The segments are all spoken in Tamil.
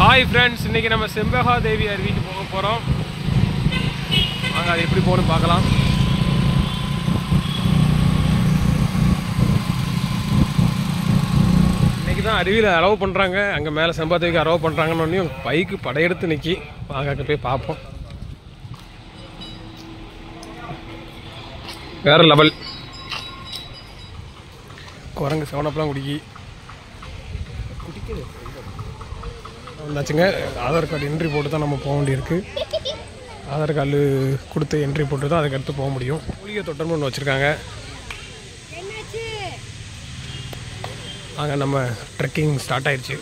ஹாய் ஃப்ரெண்ட்ஸ் இன்னைக்கு நம்ம செம்பகா தேவி அருவிக்கு போக போகிறோம் வாங்க அது எப்படி போகணும்னு பார்க்கலாம் இன்னைக்கு தான் அருவியில் அலோவ் பண்ணுறாங்க அங்கே மேலே செம்பா தேவிக்கு அலோவ் பண்ணுறாங்கன்னு பைக்கு படையெடுத்து நிற்கி வாங்க அங்கே போய் பார்ப்போம் வேற லெவல் குரங்கு செவனப்பெல்லாம் குடிக்கி வந்தாச்சுங்க ஆதார் கார்டு என்ட்ரி போட்டு தான் நம்ம போக வேண்டியிருக்கு ஆதார் கார்டு கொடுத்து என்ட்ரி போட்டு தான் அதுக்கு அடுத்து போக முடியும் மூலிகை தொட்டம்னு ஒன்று வச்சுருக்காங்க அங்கே நம்ம ட்ரெக்கிங் ஸ்டார்ட் ஆயிடுச்சு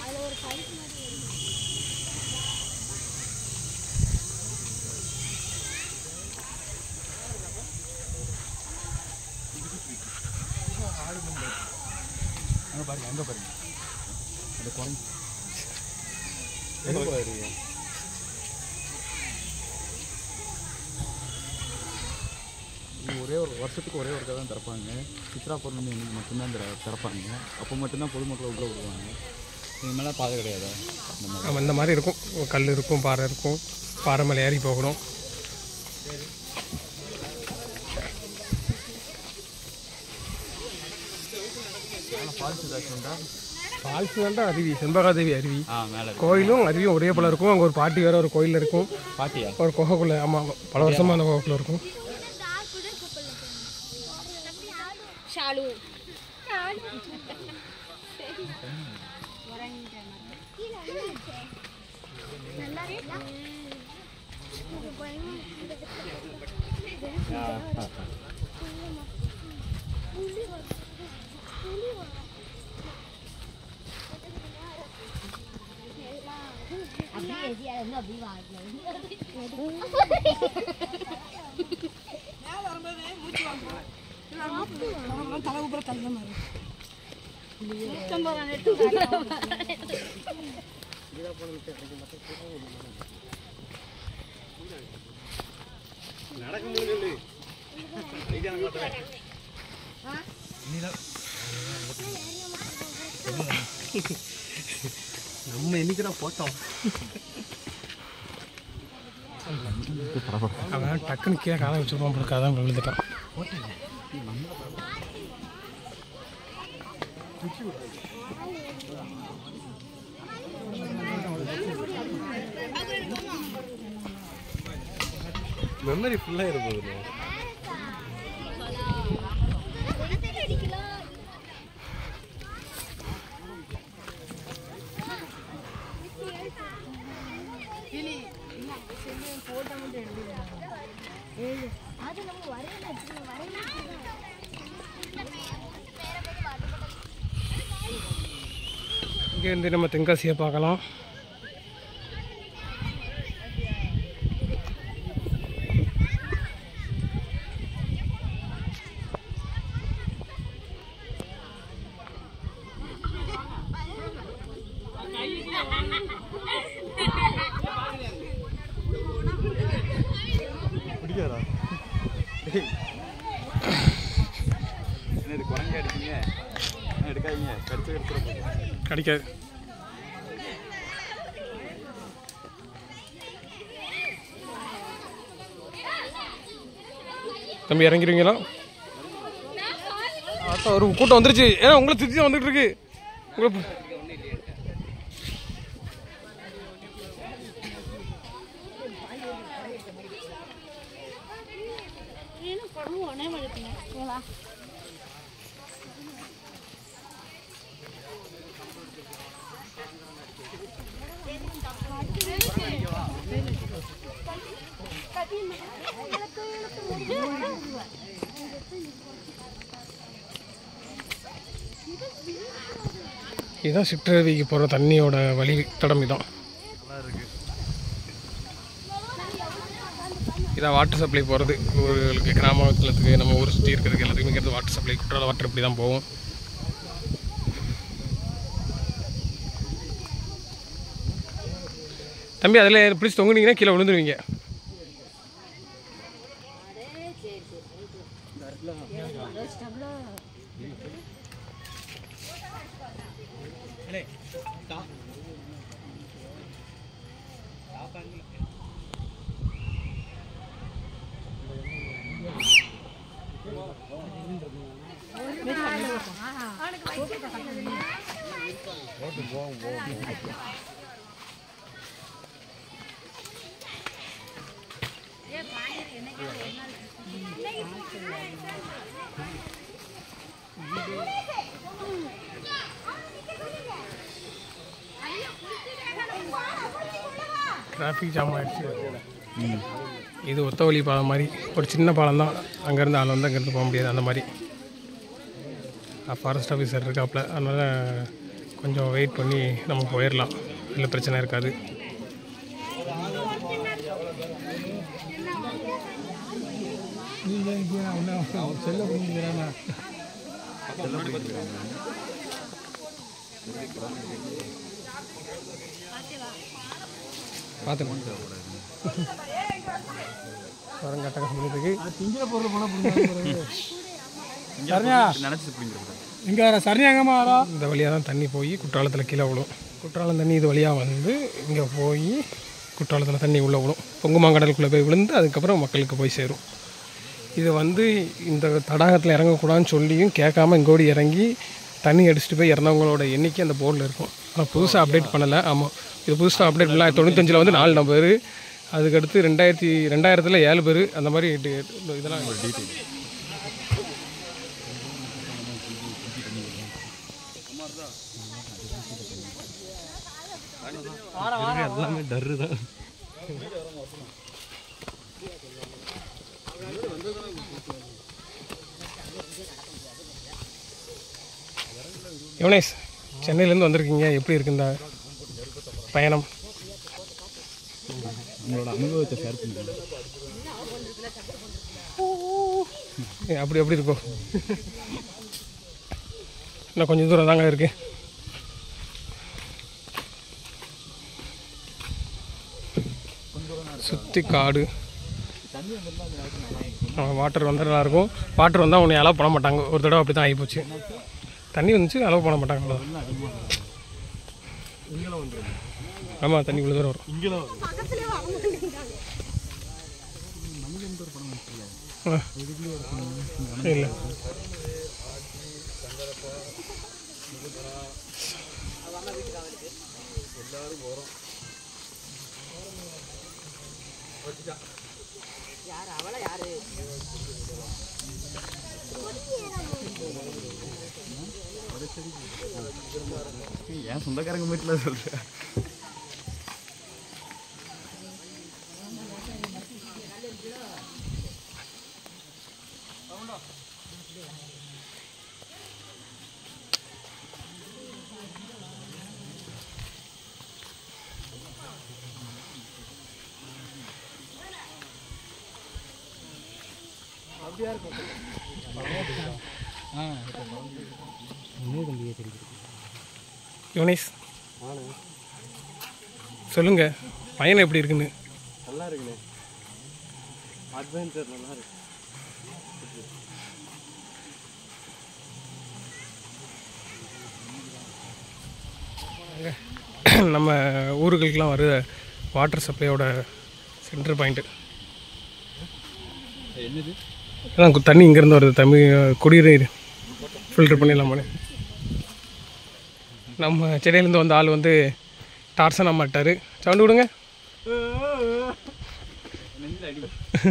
இது ஒரே ஒரு வருஷத்துக்கு ஒரே ஒரு தான் திறப்பாங்க சித்ரா பௌர்ணமி அன்னைக்கு மட்டும்தான் திற- திறப்பாங்க அப்போ மட்டும்தான் பொதுமக்களை உள்ளே விடுவாங்க இனிமேலாம் பாதை கிடையாதா இந்த மாதிரி நம்ம இந்த மாதிரி இருக்கும் கல் இருக்கும் பாறை இருக்கும் பாறை மேலே ஏறி போகணும் ஃபால்ஸ் ஏதாச்சும் உண்டா ஃபால்ஸ் தான் அருவி செம்பகாதேவி அருவி ஆ மேலே கோயிலும் அருவியும் ஒரே போல இருக்கும் அங்கே ஒரு பாட்டி வேற ஒரு கோயில் இருக்கும் பாட்டியா ஒரு குகைக்குள்ள ஆமாம் பல வருஷமாக அந்த குகைக்குள்ள இருக்கும் ஷாலு நம்ம என்னைக்கு தான் போட்டோம் அவன் டக்குன்னு கீழே காலம் வச்சுருவான் போல அதான் விழுந்துட்டான் மெமரி ஃபுல்லாக இருந்தது இங்கேருந்து நம்ம தென்காசியை பார்க்கலாம் பிடிக்காதா என்ன இது குரங்கு அடிக்கீங்க எடுக்காதீங்க கடிச்சு எடுத்துட கிடைக்காது தம்பி இறங்கிடுவீங்களா அதான் ஒரு கூட்டம் வந்துருச்சு ஏன்னா உங்களை திருச்சி தான் வந்துட்டு இருக்கு உங்களை பு- இதுதான் சிற்றருவிக்கு போகிற தண்ணியோட வழி தடம் இதான் இதான் வாட்டர் சப்ளை போகிறது ஊர்களுக்கு கிராமத்துலத்துக்கு நம்ம ஊர் சுற்றி இருக்கிறதுக்கு எல்லாத்துக்குமே இங்கிறது வாட்டர் சப்ளை குற்றால வாட்டர் இப்படி தான் போகும் தம்பி அதில் பிடிச்சி தொங்குனீங்கன்னா கீழே விழுந்துருவீங்க டிராஃபிக் ஜாம் ஆயிடுச்சு இது ஒத்த வழி பாலம் மாதிரி ஒரு சின்ன பாலம் தான் அங்கேருந்து ஆள் வந்து அங்கேருந்து போக முடியாது அந்த மாதிரி ஃபாரஸ்ட் ஆஃபீஸர் இருக்காப்புல அதனால் கொஞ்சம் வெயிட் பண்ணி நம்ம போயிடலாம் இல்லை பிரச்சனை இருக்காது பார்த்துக்கலாம் வரங்க அட்டகாசம் பண்ணிட்டு நினச்சி பிடிங்கிறக்கூடாது இங்கே சரணியாங்கம்மா வரா இந்த வழியாக தான் தண்ணி போய் குற்றாலத்தில் கீழே விழும் குற்றாலம் தண்ணி இது வழியாக வந்து இங்கே போய் குற்றாலத்தில் தண்ணி உள்ளே விழும் பொங்குமாங்கடலுக்குள்ளே போய் விழுந்து அதுக்கப்புறம் மக்களுக்கு போய் சேரும் இது வந்து இந்த தடாகத்தில் இறங்கக்கூடாதுன்னு சொல்லியும் கேட்காம இங்கோடி இறங்கி தண்ணி அடிச்சுட்டு போய் இறந்தவங்களோட எண்ணிக்கை அந்த போர்டில் இருக்கும் ஆனால் புதுசாக அப்டேட் பண்ணலை ஆமாம் இது புதுசாக அப்டேட் பண்ணல தொண்ணூத்தஞ்சில் வந்து நாலு நம்பர் அதுக்கடுத்து ரெண்டாயிரத்தி ரெண்டாயிரத்தில் ஏழு பேர் அந்த மாதிரி டி- இதெல்லாம் டீட்டெயில் எல்லாமே டர்ரு தான் யுவனேஷ் சென்னையிலேருந்து வந்திருக்கீங்க எப்படி இருக்கு இந்த பயணம் உங்களோட அனுபவத்தை ஷேர் பண்ணுங்க ஏ, அப்படி அப்படி இருக்கும் இன்னும் கொஞ்சம் தூரம் தாங்க இருக்கு சுற்றி காடு வாட்டர் வந்தால் நல்லாயிருக்கும் வாட்டர் வந்தால் உன்னை அலோவ் பண்ண மாட்டாங்க ஒரு தடவை அப்படி தான் ஆகிப்போச்சு தண்ணி வந்துச்சு அலோவ் பண்ண மாட்டாங்க அவ்வளோதான் ஆமாம் தண்ணி இவ்வளோ தூரம் வரும் பக்கத்துலயே வர மாட்டேங்கிறாங்க இல்லை ஏன் சொந்தக்காரங்க வீட்டில் சொல்கிறேன் யுவனேஷ் சொல்லுங்க பயணம் எப்படி இருக்குன்னு நல்லா இருக்குண்ணே அட்வென்ச்சர் நல்லா இருக்கு நம்ம ஊர்களுக்கெல்லாம் வர வாட்டர் சப்ளையோட சென்டர் பாயிண்ட்டு என்னது அதான் கு- தண்ணி இங்கேருந்து வருது தமிழ் குடிநீர் ஃபில்டர் பண்ணிடலாமான்னு நம்ம சென்னையிலேருந்து வந்த ஆள் வந்து டார்சன் மாட்டார் சவுண்டு விடுங்க நெஞ்சில் அடி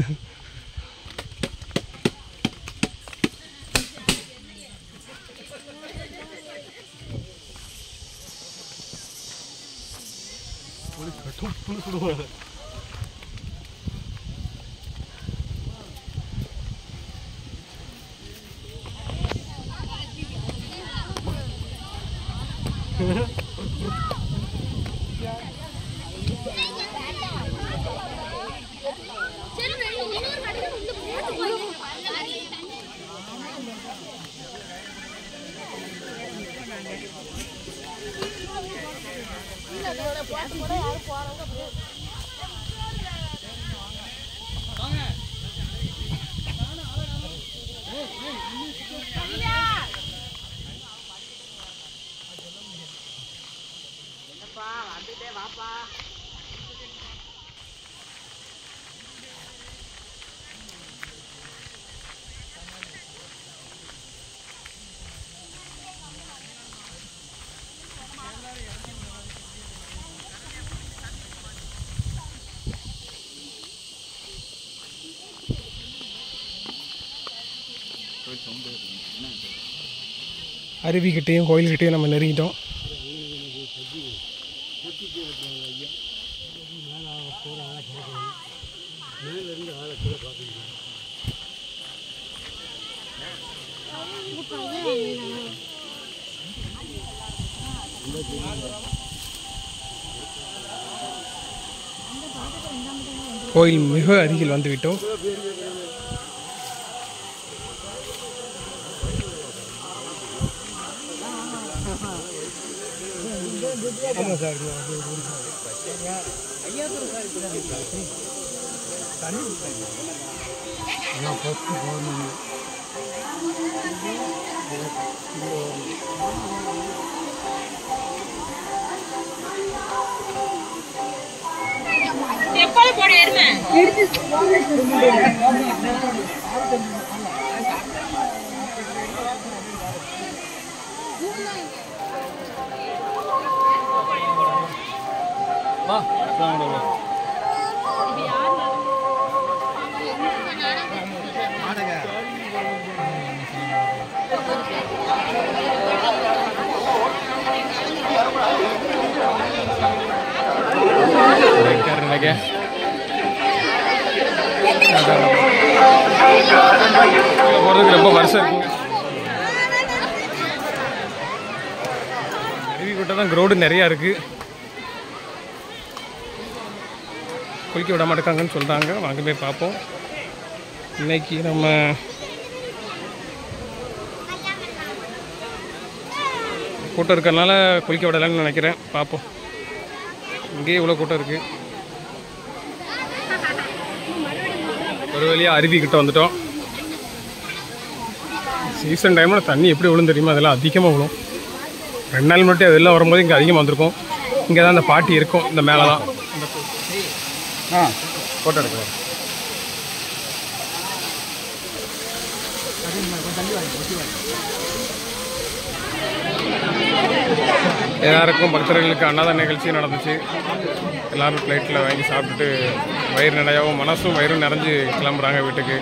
சரி வெளிய இன்னொரு கடையில வந்து போட்டு போய் அருவிக்கிட்டேயும் கோயில்கிட்டேயும் நம்ம நெருங்கிட்டோம் கோயில் மிக அருகில் வந்துவிட்டோம் இருக்காரு நினைக்க போகிறதுக்கு ரொம்ப வருஷம் இருக்குங்க அருவிக்கோட்டை தான் க்ரௌடு நிறையா இருக்குது குளிக்க விட மாட்டேங்காங்கன்னு சொல்கிறாங்க வாங்க போய் பார்ப்போம் இன்னைக்கு நம்ம கூட்டம் இருக்கறனால குளிக்க விடலைன்னு நினைக்கிறேன் பார்ப்போம் இங்கேயே இவ்வளோ கூட்டம் இருக்குது ஒரு வழியாக அருவி கிட்ட வந்துட்டோம் சீசன் டைமில் தண்ணி எப்படி விழும் தெரியுமா அதெல்லாம் அதிகமாக விழும் ரெண்டு நாள் மட்டும் அதெல்லாம் வரும்போது இங்கே அதிகமாக வந்திருக்கும் இங்கே தான் அந்த பாட்டி இருக்கும் இந்த மேலே தான் ஆ ஃபோட்டோ எடுக்கலாம் எல்லாருக்கும் பக்தர்களுக்கு அன்னதான நிகழ்ச்சி நடந்துச்சு எல்லாரும் ஃப்ளைட்டில் வாங்கி சாப்பிட்டுட்டு வயிறு நிறையாவும் மனசும் வயிறும் நிறைஞ்சு கிளம்புறாங்க வீட்டுக்கு